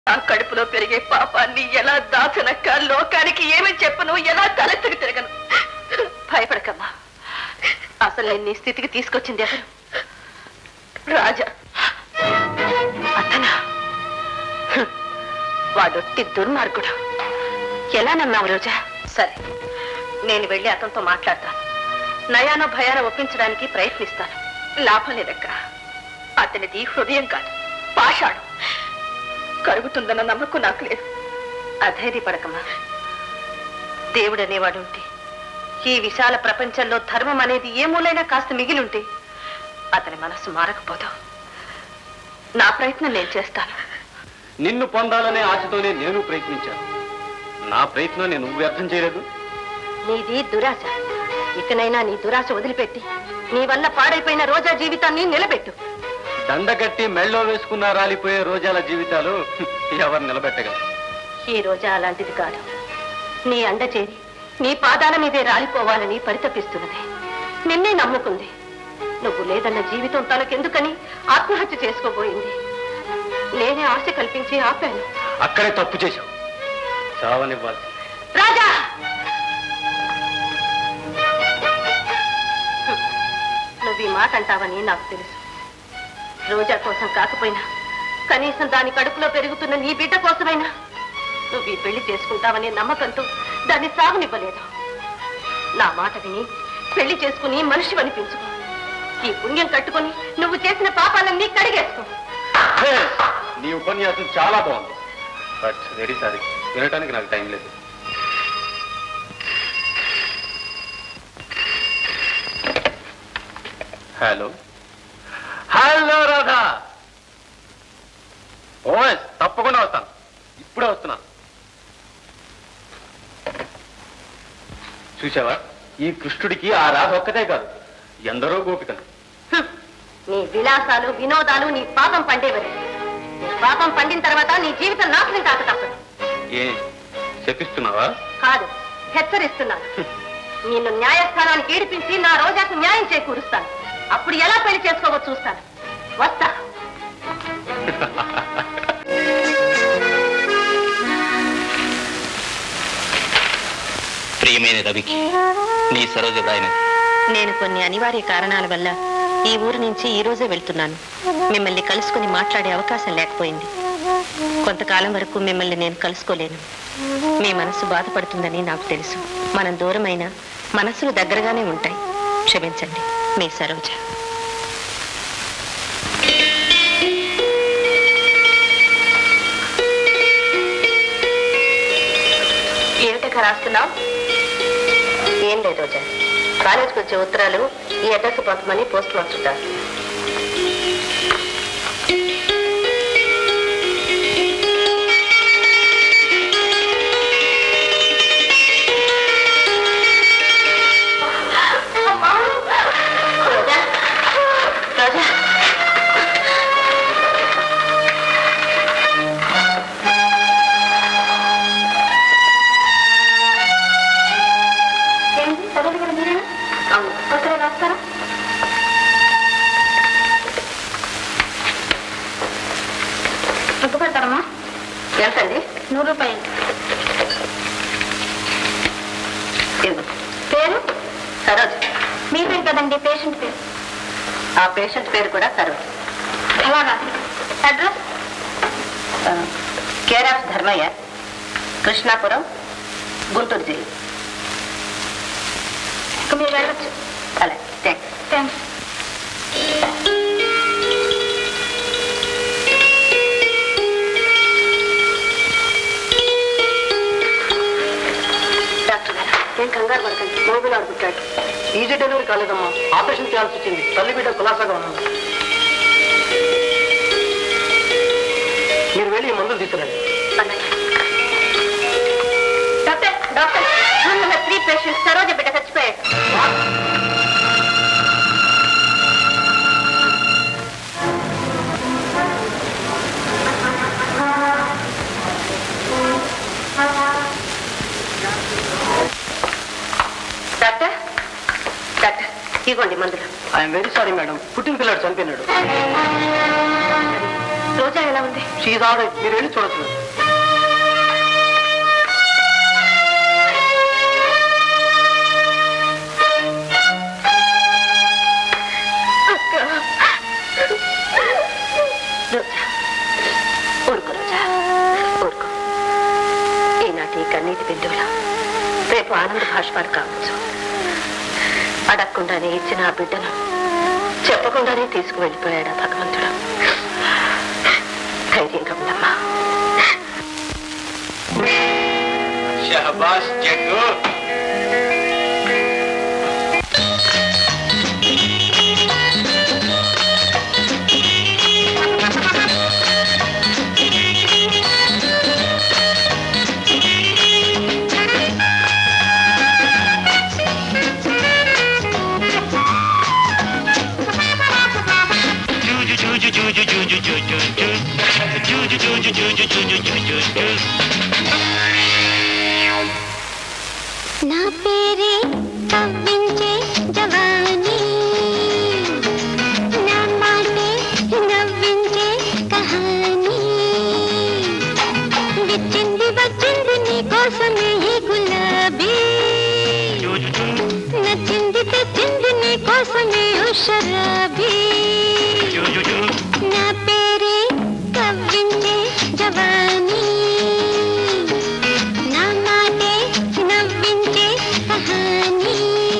నా కడుపులో పెరిగే పాపాన్ని ఎలా దాచనక్క లోకానికి ఏమి చెప్పను ఎలా తలెత్తుకు తిరగను భయపడకమ్మా అసలు నేను నీ స్థితికి తీసుకొచ్చింది ఎవరు రాజా అతనా హ్మ్. వాడొట్టి దుర్మార్గుడు ఎలా నమ్మావు రోజా సరే నేను వెళ్ళి అతనితో మాట్లాడతాను నయానో భయానో ఒప్పించడానికి ప్రయత్నిస్తాను లాభం లేదక్క అతనిది హృదయం కాదు పాషాడు కరుగుతుందన్న నమ్మకం నాకు లేదు అధైర్యపడకమ్మా దేవుడు అనేవాడు ఉంటే ఈ విశాల ప్రపంచంలో ధర్మం అనేది ఏ మూలైనా కాస్త మిగిలుంటే అతని మనస్సు మారకపోదు నా ప్రయత్నం నేను చేస్తాను నిన్ను పొందాలనే ఆశతోనే నేను ప్రయత్నించాను నా ప్రయత్నం నేను వ్యర్థం చేయలేదు నీది దురాశ ఇకనైనా నీ దురాశ వదిలిపెట్టి నీ వల్ల పాడైపోయిన రోజా జీవితాన్ని నిలబెట్టు దండగట్టి మెళ్ళో వేసుకున్న రాలిపోయే రోజాల జీవితాలు ఎవరు నిలబెట్టగలరు ఈ రోజా అలాంటిది కాదు నీ అండ చేరి నీ పాదాల మీదే రాలిపోవాలని పరితపిస్తున్నది నిన్నే నమ్ముకుంది నువ్వు లేదన్న జీవితం తనకెందుకని ఆత్మహత్య చేసుకోబోయింది నేనే ఆశ కల్పించి ఆపాను అక్కడే తప్పు చేశావు చావనివ్వాల్సింది రాజా నువ్వు ఈ మాట అంటావని నాకు తెలుసు రోజా కోసం కాకపోయినా కనీసం దాని కడుపులో పెరుగుతున్న నీ బిడ్డ కోసమైనా నువ్వు ఈ పెళ్లి చేసుకుంటావనే నమ్మకంతో దాన్ని సాగునివ్వలేదు నా మాట విని పెళ్లి చేసుకుని మనిషి అనిపించుకో ఈ పుణ్యం కట్టుకొని నువ్వు చేసిన పాపాలన్నీ కడిగేసుకో హే, నీ ఉపన్యాసం చాలా బాగుంది బట్ వెరీ సారీ వినటానికి నాకు టైం లేదు హలో హలో రాధా ఓఎస్ తప్పకుండా వస్తాను ఇప్పుడే వస్తున్నాను చూసావా ఈ కృష్ణుడికి ఆ రాధ ఒక్కతే కాదు ఎందరో గోపికలు హ్మ్. నీ విలాసాలు వినోదాలు నీ పాపం పండేవని నీ పాపం పండిన తర్వాత నీ జీవితం నాశనం కాక తప్పదు ఏ శపిస్తున్నావా కాదు హెచ్చరిస్తున్నాను నిన్ను న్యాయస్థానానికి ఏడిపించి నా రోజాకు న్యాయం చేకూరుస్తాను అప్పుడు ఎలా పెళ్లి చేసుకోవో చూస్తాను వస్తా ప్రియమైన రవికి నీ సరోజ వ్రాయినది నేను కొన్ని అనివార్య కారణాల వల్ల ఈ ఊరు నుంచి ఈ రోజే వెళ్తున్నాను మిమ్మల్ని కలుసుకుని మాట్లాడే అవకాశం లేకపోయింది కొంతకాలం వరకు మిమ్మల్ని నేను కలుసుకోలేను మీ మనసు బాధపడుతుందని నాకు తెలుసు మనం దూరమైన మనసులు దగ్గరగానే ఉంటాయి క్షమించండి మీ సరోజ ఏమిటక్క రాస్తున్నావు ఏం లేదు రోజా కాలేజీకి వచ్చే ఉత్తరాలు ఈ అడ్రస్ పంపమని పోస్ట్ మార్చుంటారు రోజా రోజా ఏంటి సరోజ గారు మీరేనా అవును ఉత్తరం రాస్తారా పెడతారమ్మా ఎంతండి నూరు రూపాయలు ఇదిగో. పేరు సరోజ్ మీ పేరు కదండి పేషెంట్ పేరు ఆ పేషెంట్ పేరు కూడా సరోజ్ అలాగా address care of Dharmayya Krishnapuram Guntur జిల్లా ఇక మీరు వెళ్ళచ్చు అలాగే థ్యాంక్స్ థ్యాంక్స్ డాక్టర్ గారు ఏం కంగారు పడకండి మోబిల్ ఆడుకుంటాడు ఈజీ డెలివరీ కాలేదమ్మా ఆపరేషన్ చేయాల్సి వచ్చింది తల్లి బిడ్డ కులాసాగా ఉన్నాను మీరు వెళ్ళి ఈ మందులు తీసుకురండి అలాగే డాక్టర్ డాక్టర్ ఉన్న త్రీ పేషెంట్స్ సరోజ బిడ్డ చచ్చిపోయాడు డాక్టర్ డాక్టర్ ఇవ్వండి మందులు ఐఎమ్ వెరీ సారీ మేడం పుట్టిన పిల్లాడు చనిపోయినాడు రోజా ఎలా ఉంది షీజ్ ఆల్ రైట్ మీరు వెళ్ళి చూడొచ్చు రోజా ఊరుకో రోజా ఊరుకో ఈనాటి ఈ కన్నీటి బిందువుల రేపు ఆనంద భాష్పాలు కావచ్చు అడగకుండానే ఇచ్చిన ఆ బిడ్డను చెప్పకుండానే తీసుకువెళ్ళిపోయాడు ఆ భగవంతుడు ధైర్యంగా ఉండమ్మా షహబాష్ జగ్గు నా పేరే కవ్వించే జవానీ నా మాటే నవ్వించే కహానీ విచ్చింది వచ్చింది నీ కోసమే ఈ గులాబీ నచ్చింది తెచ్చింది నీ కోసమే ఓ షరాబీ నా పేరే కవ్వించే జవానీ నా మాటే నవ్వించే కహానీ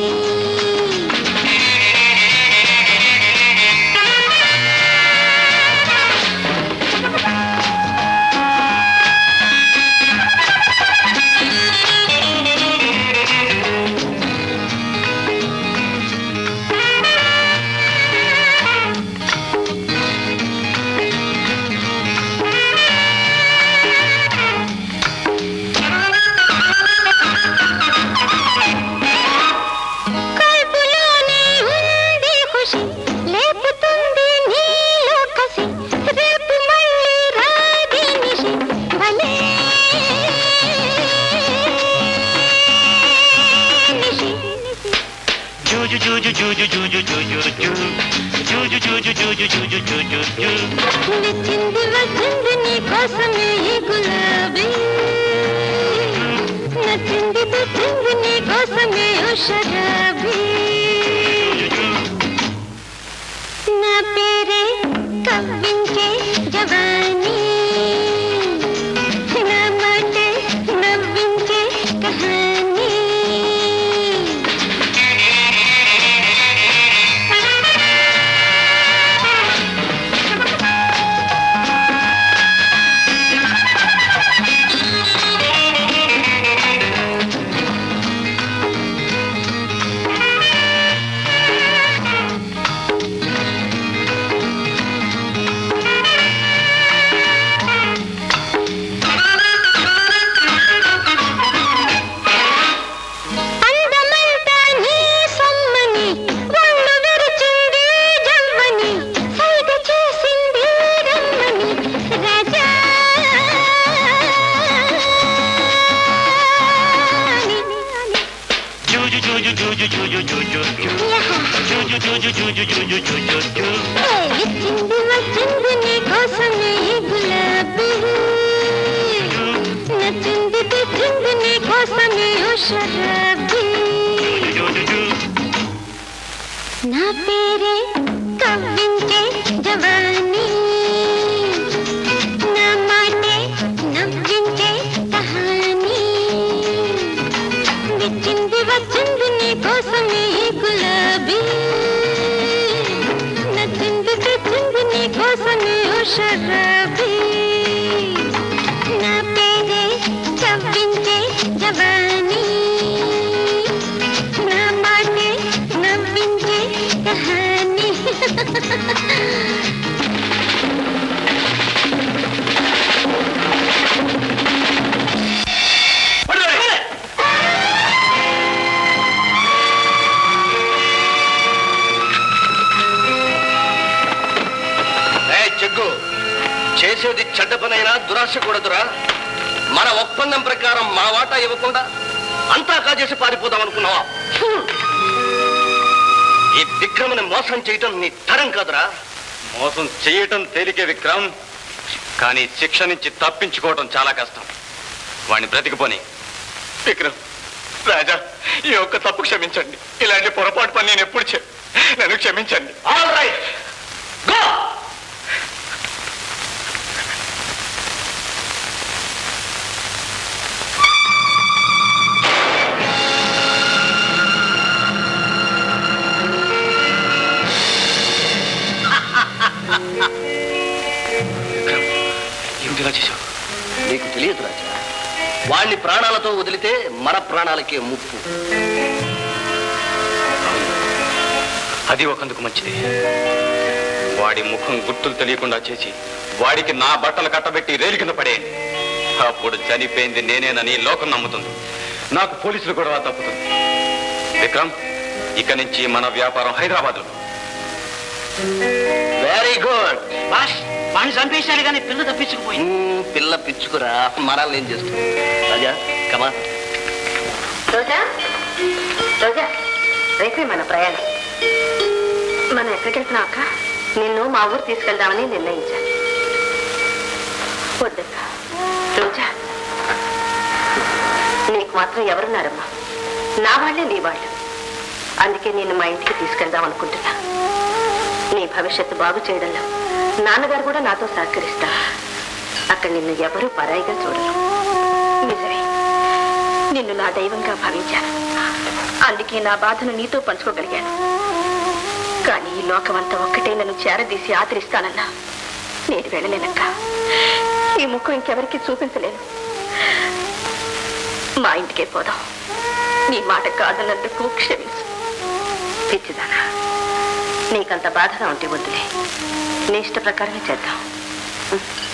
కడుపులోనే ఉంది ఖుషి లేపుతుంది నీలో కసి రేపు మళ్ళీ రాది నిషి భలే నిషి వచ్చింది వచ్చింది నీ కోసమే ఈ గులాబీ నచ్చింది తెచ్చింది నీ కోసమే ఓ షరాబీ నా పేరే కవ్వించే జవానీ నా మాటే నవ్వించే కహానీ అందమంతా నీ సొమ్మని ఒళ్ళు విరిచింది జవ్వని సైగ చేసింది రమ్మని రాజా ఇచ్చింది వచ్చింది నీ కోసమే ఈ గులాబీ నచ్చింది తెచ్చింది నీ కోసమే ఓ షరాబీ నా పేరే కవ్వించే జవానీ నా మాటే నవ్వించే కహానీ విచ్చింది వచ్చింది నీ కోసమే ఈ గులాబీ నచ్చింది తెచ్చింది నీ కోసమే ఓ షరాబీ నా పేరే కవ్వించే జవానీ నా మాటే నవ్వించే కహానీ ఏ జగ్గు చేసేది చెడ్డ పనైనా దురాశ కూడదురా మన ఒప్పందం ప్రకారం మా వాటా ఇవ్వకుండా అంతా కాజేసి పారిపోదాం అనుకున్నావా ఈ విక్రమని మోసం చేయటం నీ తరం కాదురా మోసం చేయటం తేలికే విక్రమ్ కానీ శిక్ష నుంచి తప్పించుకోవడం చాలా కష్టం వాడిని బ్రతికిపోని విక్రమ్ రాజా ఈ ఒక్క తప్పు క్షమించండి ఇలాంటి పొరపాటు పని నేను ఎప్పుడు చే నన్ను క్షమించండి ఆల్ రైట్ గో ఏమిటి ఇలా చేశావు నీకు తెలియదు రాజా వాణ్ణి ప్రాణాలతో వదిలితే మన ప్రాణాలకే ముప్పు అది ఒకందుకు మంచిది వాడి ముఖం గుర్తులు తెలియకుండా చేసి వాడికి నా బట్టలు కట్టబెట్టి రైలు కింద పడేయండి అప్పుడు చనిపోయింది నేనేనని లోకం నమ్ముతుంది నాకు పోలీసులు కూడా తప్పుతుంది విక్రమ్ ఇక నుంచి మన వ్యాపారం హైదరాబాద్లో వెరీ గుడ్ బాస్ వాడిని చంపేశాడు కానీ పిల్ల తప్పించుకుపోయింది పిల్ల పిచ్చుకురా మరాలు ఏం చేస్తుంది రాజా కమా రోజా రోజా రేపే మన ప్రయాణం మనం ఎక్కడికి వెళ్తున్నాం అక్క నిన్ను మా ఊరు తీసుకెళ్దామని నిర్ణయించాను వద్దక్క రోజా నీకు మాత్రం ఎవరున్నారమ్మా నా వాళ్ళే నీ వాళ్ళు అందుకే నేను మా ఇంటికి తీసుకెళ్దాం అనుకుంటున్నా నీ భవిష్యత్తు బాగు చేయడంలో నాన్నగారు కూడా నాతో సహకరిస్తారు అక్కడ నిన్ను ఎవరూ పరాయిగా చూడరు నిజమే నిన్ను నా దైవంగా భావించాను అందుకే నా బాధను నీతో పంచుకోగలిగాను కానీ ఈ లోకమంతా ఒక్కటే నన్ను చేరదీసి ఆదరిస్తానన్నా నేను వెళ్ళలేనక్క ఈ ముఖం ఇంకెవరికి చూపించలేను మా ఇంటికే పోదాం నీ మాట కాదన్నందుకు క్షమించు పిచ్చిదానా నీకంత బాధగా ఉంటే వద్దులే నీ ఇష్ట ప్రకారమే చేద్దాం